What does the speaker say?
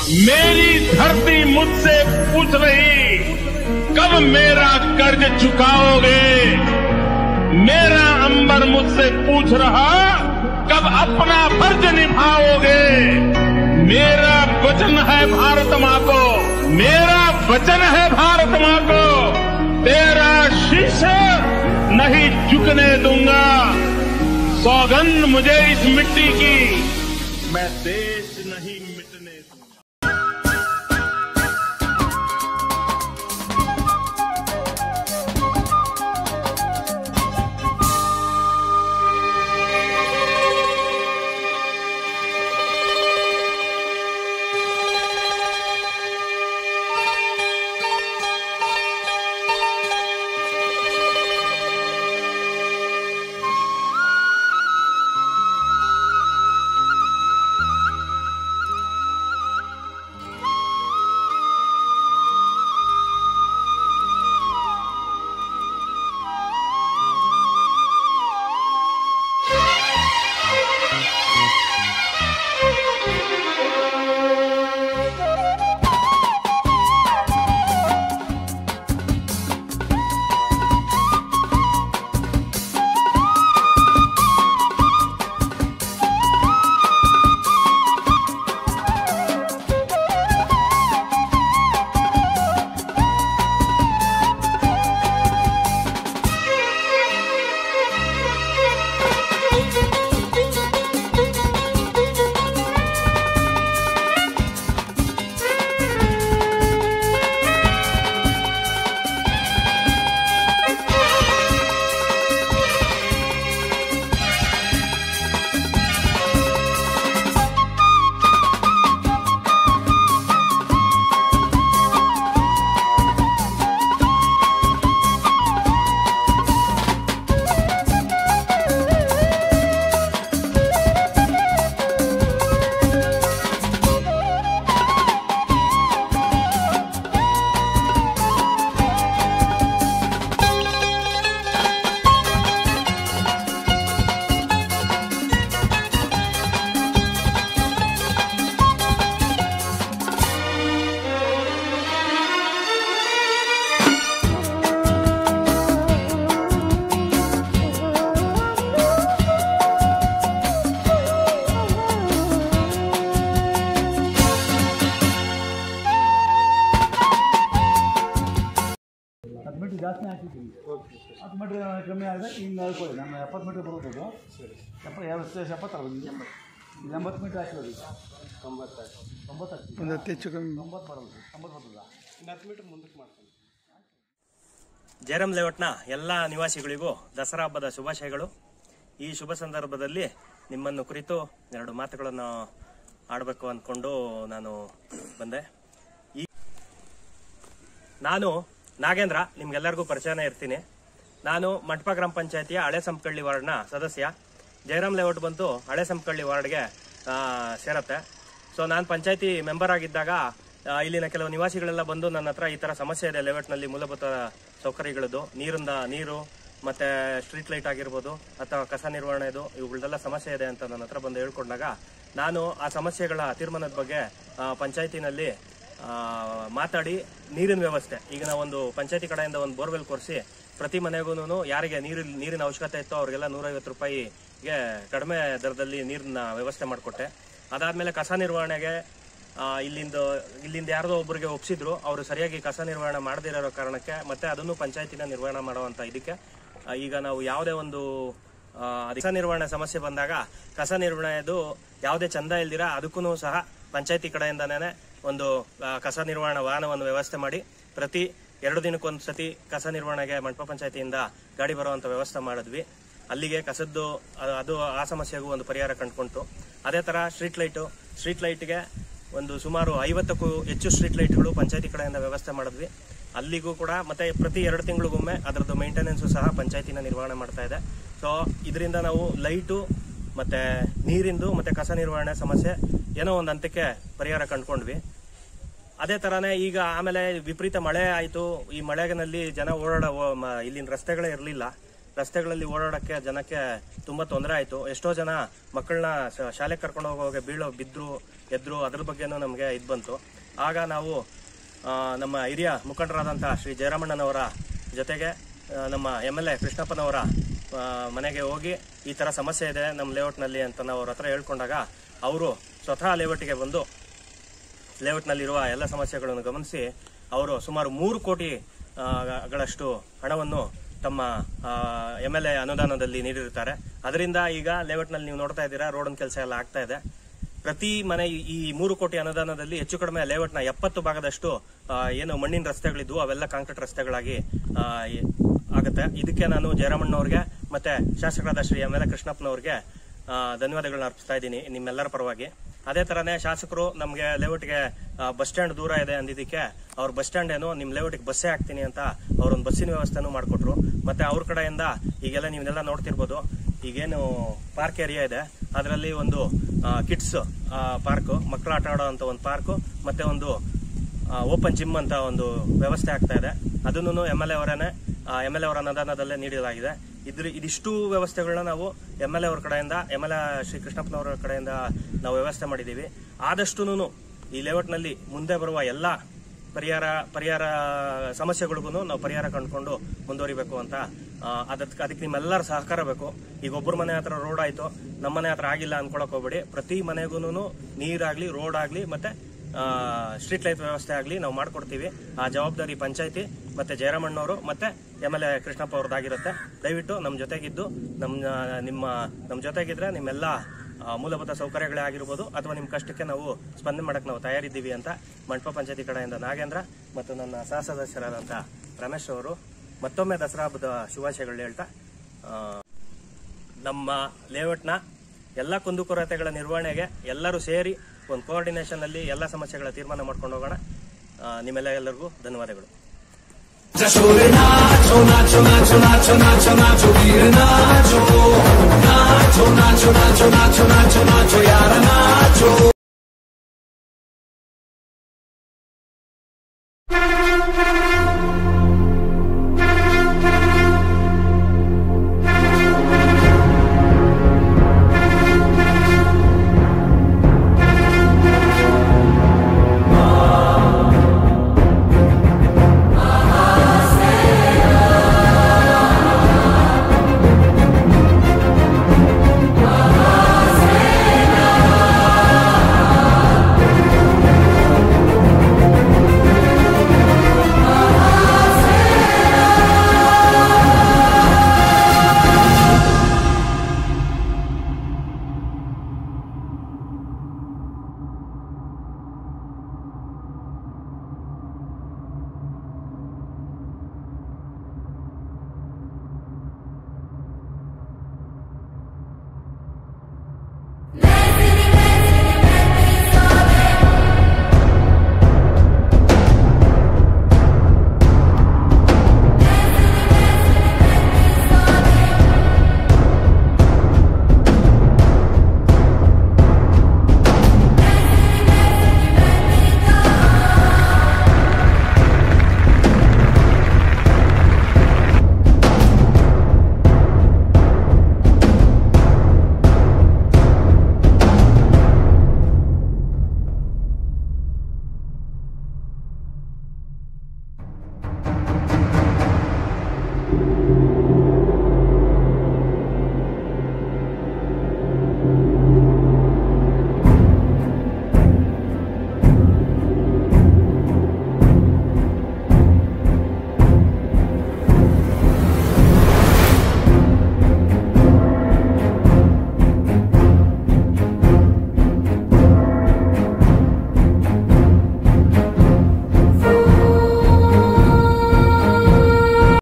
मेरी धरती मुझसे पूछ रही कब मेरा कर्ज चुकाओगे मेरा अंबर मुझसे पूछ रहा कब अपना फर्ज निभाओगे मेरा वचन है भारत माँ को मेरा वचन है भारत माँ को तेरा शीश नहीं झुकने दूंगा सौगंध मुझे इस मिट्टी की मैं देश नहीं मिटने दूंगा ಹತ್ತು ಮೀಟ್ರ್ ಜಾಸ್ತಿ ಹಾಕಿದ್ದೀವಿ ಹತ್ತು ಮೀಟ್ರ್ ಕಮ್ಮಿ ಆದರೆ ಹಿಂಗೆ ಹೇಳ್ಕೊಳ್ಳಿ ನಮ್ಮ ಎಪ್ಪತ್ತು ಮೀಟ್ರ್ ಬರ್ಬೋದು ಎಪ್ಪ ಎಷ್ಟು ಎಪ್ಪತ್ತು ಅರವತ್ತು ಇದು ಎಂಬತ್ತು ಮೀಟ್ರ್ ಹಾಕಿರೋದು ಈಗ ತೊಂಬತ್ತು ತೊಂಬತ್ತು ಹಾಕ್ತೀವಿ ಒಂದು ಹತ್ತು ಹೆಚ್ಚು ಕಮ್ಮಿ ತೊಂಬತ್ತು ಬರಲ್ಲ ತೊಂಬತ್ತು ಬರ್ತದ ಜಯರಾಮ್ ಲೇಔಟ್ನ ಎಲ್ಲ ನಿವಾಸಿಗಳಿಗೂ ದಸರಾ ಹಬ್ಬದ ಶುಭಾಶಯಗಳು ಈ ಶುಭ ಸಂದರ್ಭದಲ್ಲಿ ನಿಮ್ಮನ್ನು ಕುರಿತು ಎರಡು ಮಾತುಗಳನ್ನು ಆಡಬೇಕು ಅಂದ್ಕೊಂಡು ನಾನು ಬಂದೆ ಈ ನಾನು ನಾಗೇಂದ್ರ ನಿಮ್ಗೆಲ್ಲರಿಗೂ ಪರಿಚಯನೇ ಇರ್ತೀನಿ ನಾನು ಮಂಟಪ ಗ್ರಾಮ ಪಂಚಾಯತಿಯ ಹಳೆ ಸಂಪಕಳ್ಳಿ ವಾರ್ಡ್ನ ಸದಸ್ಯ ಜಯರಾಮ್ ಲೇಔಟ್ ಬಂತು ಹಳೆ ಸಂಪಕಳ್ಳಿ ವಾರ್ಡ್ಗೆ ಆ, ಸೇರತ್ತೆ ಸೊ ನಾನು ಪಂಚಾಯತಿ ಮೆಂಬರ್ ಆಗಿದ್ದಾಗ ಆ, ಇಲ್ಲಿನ ಕೆಲವು ನಿವಾಸಿಗಳೆಲ್ಲ ಬಂದು ನನ್ನ ಹತ್ರ ಈ ತರ ಸಮಸ್ಯೆ ಇದೆ ಲೇಔಟ್ನಲ್ಲಿ ಮೂಲಭೂತ ಸೌಕರ್ಯಗಳದ್ದು ನೀರಿಂದ ನೀರು ಮತ್ತೆ ಸ್ಟ್ರೀಟ್ ಲೈಟ್ ಆಗಿರ್ಬೋದು ಅಥವಾ ಕಸ ನಿರ್ವಹಣೆದು ಇವುಗಳದೆಲ್ಲ ಸಮಸ್ಯೆ ಇದೆ ಅಂತ ನನ್ನ ಹತ್ರ ಬಂದು ಹೇಳ್ಕೊಂಡಾಗ ನಾನು ಆ ಸಮಸ್ಯೆಗಳ ತೀರ್ಮಾನದ ಬಗ್ಗೆ ಆ, ಪಂಚಾಯತಿನಲ್ಲಿ ಆ, ಮಾತಾಡಿ ನೀರಿನ ವ್ಯವಸ್ಥೆ ಈಗ ನಾವೊಂದು ಪಂಚಾಯತಿ ಕಡೆಯಿಂದ ಒಂದು ಬೋರ್ವೆಲ್ ಕೊರೆಸಿ ಪ್ರತಿ ಮನೆಗೂ ಯಾರಿಗೆ ನೀರು ನೀರಿನ ಅವಶ್ಯಕತೆ ಇತ್ತೋ ಅವ್ರಿಗೆಲ್ಲ ನೂರೈವತ್ತು ರೂಪಾಯಿಗೆ ಕಡಿಮೆ ದರದಲ್ಲಿ ನೀರಿನ ವ್ಯವಸ್ಥೆ ಮಾಡಿಕೊಟ್ಟೆ ಅದಾದ್ಮೇಲೆ ಕಸ ನಿರ್ವಹಣೆಗೆ ಆ, ಇಲ್ಲಿಂದ ಇಲ್ಲಿಂದ ಯಾರ್ದೋ ಒಬ್ಬರಿಗೆ ಒಪ್ಸಿದ್ರು ಅವರು ಸರಿಯಾಗಿ ಕಸ ನಿರ್ವಹಣೆ ಮಾಡದಿರೋ ಕಾರಣಕ್ಕೆ ಮತ್ತೆ ಅದನ್ನು ಪಂಚಾಯತಿನ ನಿರ್ವಹಣೆ ಮಾಡುವಂತ ಇದಕ್ಕೆ ಆ, ಈಗ ನಾವು ಯಾವುದೇ ಒಂದು ಆ, ಕಸ ನಿರ್ವಹಣೆ ಸಮಸ್ಯೆ ಬಂದಾಗ ಕಸ ನಿರ್ವಹಣೆದು ಯಾವುದೇ ಚಂದ ಇಲ್ದಿರ ಅದಕ್ಕೂ ಸಹ ಪಂಚಾಯತಿ ಕಡೆಯಿಂದನೇ ಒಂದು ಆ, ಕಸ ನಿರ್ವಹಣಾ ವಾಹನವನ್ನು ವ್ಯವಸ್ಥೆ ಮಾಡಿ ಪ್ರತಿ ಎರಡು ದಿನಕ್ಕೊಂದು ಸತಿ ಕಸ ನಿರ್ವಹಣೆಗೆ ಮಂಟಪ ಪಂಚಾಯತಿಯಿಂದ ಗಾಡಿ ಬರುವಂತ ವ್ಯವಸ್ಥೆ ಮಾಡಿದ್ವಿ ಅಲ್ಲಿಗೆ ಕಸದ್ದು ಅದು- ಅದು ಆ ಸಮಸ್ಯೆಗೂ ಒಂದು ಪರಿಹಾರ ಕಂಡುಕೊಂತು ಅದೇ ತರ ಸ್ಟ್ರೀಟ್ ಲೈಟು ಸ್ಟ್ರೀಟ್ ಲೈಟ್ಗೆ ಒಂದು ಸುಮಾರು ಐವತ್ತಕ್ಕೂ ಹೆಚ್ಚು ಸ್ಟ್ರೀಟ್ ಲೈಟ್ಗಳು ಪಂಚಾಯತಿ ಕಡೆಯಿಂದ ವ್ಯವಸ್ಥೆ ಮಾಡಿದ್ವಿ ಅಲ್ಲಿಗೂ ಕೂಡ ಮತ್ತೆ ಪ್ರತಿ ಎರಡು ತಿಂಗಳಿಗೊಮ್ಮೆ ಅದರದ್ದು ಮೇಂಟೆನೆನ್ಸ್ ಸಹ ಪಂಚಾಯತಿನ ನಿರ್ವಹಣೆ ಮಾಡ್ತಾ ಇದೆ ಸೊ ಇದರಿಂದ ನಾವು ಲೈಟು ಮತ್ತೆ ನೀರಿಂದು ಮತ್ತೆ ಕಸ ನಿರ್ವಹಣೆ ಸಮಸ್ಯೆ ಏನೋ ಒಂದು ಹಂತಕ್ಕೆ ಪರಿಹಾರ ಕಂಡ್ಕೊಂಡ್ವಿ ಅದೇ ತರಾನೇ ಈಗ ಆಮೇಲೆ ವಿಪರೀತ ಮಳೆ ಆಯ್ತು ಈ ಮಳೆನಲ್ಲಿ ಜನ ಓಡಾಡ ಓ- ಮ- ಇಲ್ಲಿನ ರಸ್ತೆಗಳೇ ಇರಲಿಲ್ಲ ರಸ್ತೆಗಳಲ್ಲಿ ಓಡಾಡಕ್ಕೆ ಜನಕ್ಕೆ ತುಂಬಾ ತೊಂದರೆ ಆಯ್ತು ಎಷ್ಟೋ ಜನ ಮಕ್ಕಳನ್ನ ಶಾಲೆಗೆ ಕರ್ಕೊಂಡು ಹೋಗುವಾಗ ಬೀಳೋ ಬಿದ್ರು ಎದ್ರು ಅದ್ರ ಬಗ್ಗೆನೂ ನಮಗೆ ಇದು ಬಂತು ಆಗ ನಾವು ಆ, ನಮ್ಮ ಹಿರಿಯ ಮುಖಂಡರಾದಂಥ ಶ್ರೀ ಜಯರಾಮಣ್ಣನವರ ಜೊತೆಗೆ ಆ, ನಮ್ಮ ಎಮ್ ಎಲ್ ಎ ಕೃಷ್ಣಪ್ಪನವರ ಆ, ಮನೆಗೆ ಹೋಗಿ ಈ ಥರ ಸಮಸ್ಯೆ ಇದೆ ನಮ್ಮ ಲೇಔಟ್ನಲ್ಲಿ ಅಂತ ನಾವು ಅವ್ರ ಹತ್ರ ಹೇಳ್ಕೊಂಡಾಗ ಅವರು ಸ್ವತಃ ಲೇಔಟ್ಗೆ ಬಂದು ಲೇಔಟ್ನಲ್ಲಿರುವ ಎಲ್ಲ ಸಮಸ್ಯೆಗಳನ್ನು ಗಮನಿಸಿ ಅವರು ಸುಮಾರು ಮೂರು ಕೋಟಿ ಆ, ಗಳಷ್ಟು ಹಣವನ್ನು ತಮ್ಮ ಎಮ್ ಎಲ್ ಎ ಅನುದಾನದಲ್ಲಿ ನೀಡಿರುತ್ತಾರೆ ಅದರಿಂದ ಈಗ ಲೇಔಟ್ನಲ್ಲಿ ನೀವು ನೋಡ್ತಾ ಇದ್ದೀರಾ ರೋಡಿನ ಕೆಲಸ ಎಲ್ಲ ಆಗ್ತಾ ಇದೆ ಪ್ರತಿ ಮನೆ ಈ- ಈ ಮೂರು ಕೋಟಿ ಅನುದಾನದಲ್ಲಿ ಹೆಚ್ಚು ಕಡಿಮೆ ಲೇಔಟ್ನ ಎಪ್ಪತ್ತು ಭಾಗದಷ್ಟು ಆ, ಏನು ಮಣ್ಣಿನ ರಸ್ತೆಗಳಿದ್ವು ಅವೆಲ್ಲ ಕಾಂಕ್ರೀಟ್ ರಸ್ತೆಗಳಾಗಿ ಆ, ಈ- ಆಗುತ್ತೆ ಇದಕ್ಕೆ ನಾನು ಜಯರಾಮಣ್ಣವ್ರಿಗೆ ಮತ್ತೆ ಶಾಸಕರಾದ ಶ್ರೀ ಎಮ್ ಎಲ್ ಎ ಕೃಷ್ಣಪ್ಪನವ್ರಿಗೆ ಆ, ಧನ್ಯವಾದಗಳನ್ನ ಅರ್ಪಿಸ್ತಾ ಇದ್ದೀನಿ ನಿಮ್ಮೆಲ್ಲರ ಪರವಾಗಿ ಅದೇ ತರನೇ ಶಾಸಕರು ನಮಗೆ ಲೇಔಟ್ಗೆ ಬಸ್ ಸ್ಟ್ಯಾಂಡ್ ದೂರ ಇದೆ ಅಂದಿದ್ದಕ್ಕೆ ಅವ್ರ ಬಸ್ ಸ್ಟ್ಯಾಂಡ್ ಏನು ನಿಮ್ ಲೇಔಟ್ಗೆ ಬಸ್ಸೇ ಹಾಕ್ತೀನಿ ಅಂತ ಅವ್ರೊಂದು ಬಸ್ಸಿನ ವ್ಯವಸ್ಥೆನೂ ಮಾಡಿಕೊಟ್ರು ಮತ್ತೆ ಅವ್ರ ಕಡೆಯಿಂದ ಈಗೆಲ್ಲ ನೀವೆಲ್ಲ ನೋಡ್ತಿರ್ಬೋದು ಈಗೇನು ಪಾರ್ಕ್ ಏರಿಯಾ ಇದೆ ಅದರಲ್ಲಿ ಒಂದು ಕಿಡ್ಸ್ ಪಾರ್ಕ್ ಮಕ್ಕಳು ಆಟ ಆಡೋ ಅಂತ ಒಂದು ಪಾರ್ಕ್ ಮತ್ತೆ ಒಂದು ಓಪನ್ ಜಿಮ್ ಅಂತ ಒಂದು ವ್ಯವಸ್ಥೆ ಆಗ್ತಾ ಇದೆ ಅದನ್ನು ಎಮ್ ಎಲ್ ಎ ಅವರೇನೆ ಎಮ್ ಎಲ್ ಎ ಅವರ ಅನುದಾನದಲ್ಲೇ ನೀಡಲಾಗಿದೆ ಇದ್ರ ಇದಿಷ್ಟು ವ್ಯವಸ್ಥೆಗಳನ್ನ ನಾವು ಎಮ್ ಎಲ್ ಎ ಅವ್ರ ಕಡೆಯಿಂದ ಎಮ್ ಎಲ್ ಎ ಶ್ರೀ ಕೃಷ್ಣಪ್ಪನವರ ಕಡೆಯಿಂದ ನಾವು ವ್ಯವಸ್ಥೆ ಮಾಡಿದ್ದೀವಿ ಆದಷ್ಟುನು ಈ ಲೇಔಟ್ನಲ್ಲಿ ಮುಂದೆ ಬರುವ ಎಲ್ಲ ಪರಿಹಾರ ಪರಿಹಾರ ಸಮಸ್ಯೆಗಳಿಗೂ ನಾವು ಪರಿಹಾರ ಕಂಡುಕೊಂಡು ಮುಂದುವರಿಬೇಕು ಅಂತ ಆ, ಅದಕ್ಕೆ ಅದಕ್ಕೆ ನಿಮ್ಮೆಲ್ಲರ ಸಹಕಾರ ಬೇಕು ಈಗ ಒಬ್ಬರ ಮನೆ ಹತ್ರ ರೋಡ್ ಆಯ್ತು ನಮ್ಮ ಮನೆ ಹತ್ರ ಆಗಿಲ್ಲ ಅನ್ಕೊಳಕ್ ಹೋಗ್ಬೇಡಿ ಪ್ರತಿ ಮನೆಗೂ ನೀರಾಗ್ಲಿ ರೋಡ್ ಆಗ್ಲಿ ಮತ್ತೆ ಸ್ಟ್ರೀಟ್ ಲೈಟ್ ವ್ಯವಸ್ಥೆ ಆಗಲಿ ನಾವು ಮಾಡ್ಕೊಡ್ತೀವಿ ಆ ಜವಾಬ್ದಾರಿ ಪಂಚಾಯತಿ ಮತ್ತೆ ಜಯರಾಮಣ್ಣವರು ಮತ್ತೆ ಎಮ್ ಎಲ್ ಎ ಕೃಷ್ಣಪ್ಪ ಅವ್ರದ್ದಾಗಿರುತ್ತೆ ದಯವಿಟ್ಟು ನಮ್ಮ ಜೊತೆಗಿದ್ದು ನಮ್ಮ ನಿಮ್ಮ ನಮ್ಮ ಜೊತೆಗಿದ್ರೆ ನಿಮ್ಮೆಲ್ಲ ಆ, ಮೂಲಭೂತ ಸೌಕರ್ಯಗಳೇ ಆಗಿರ್ಬೋದು ಅಥವಾ ನಿಮ್ಮ ಕಷ್ಟಕ್ಕೆ ನಾವು ಸ್ಪಂದನೆ ಮಾಡಕ್ಕೆ ನಾವು ತಯಾರಿದ್ದೀವಿ ಅಂತ ಮಂಟಪ ಪಂಚಾಯತಿ ಕಡೆಯಿಂದ ನಾಗೇಂದ್ರ ಮತ್ತು ನನ್ನ ಸಹ ಸದಸ್ಯರಾದಂಥ ರಮೇಶ್ ಅವರು ಮತ್ತೊಮ್ಮೆ ದಸರಾ ಹಬ್ಬದ ಶುಭಾಶಯಗಳು ಹೇಳ್ತಾ ಆ, ನಮ್ಮ ಲೇಔಟ್ನ ಎಲ್ಲ ಕುಂದುಕೊರತೆಗಳ ನಿರ್ವಹಣೆಗೆ ಎಲ್ಲರೂ ಸೇರಿ ಒಂದು ಕೋಆರ್ಡಿನೇಷನ್ ಅಲ್ಲಿ ಎಲ್ಲ ಸಮಸ್ಯೆಗಳ ತೀರ್ಮಾನ ಮಾಡ್ಕೊಂಡು ಹೋಗೋಣ ಆ, ನಿಮ್ಮೆಲ್ಲ ಎಲ್ಲರಿಗೂ ಧನ್ಯವಾದಗಳು nacho, nacho, nacho, nacho, nacho, nacho, dire nacho, nacho, nacho, nacho, nacho, nacho, nacho, nacho, yara nacho.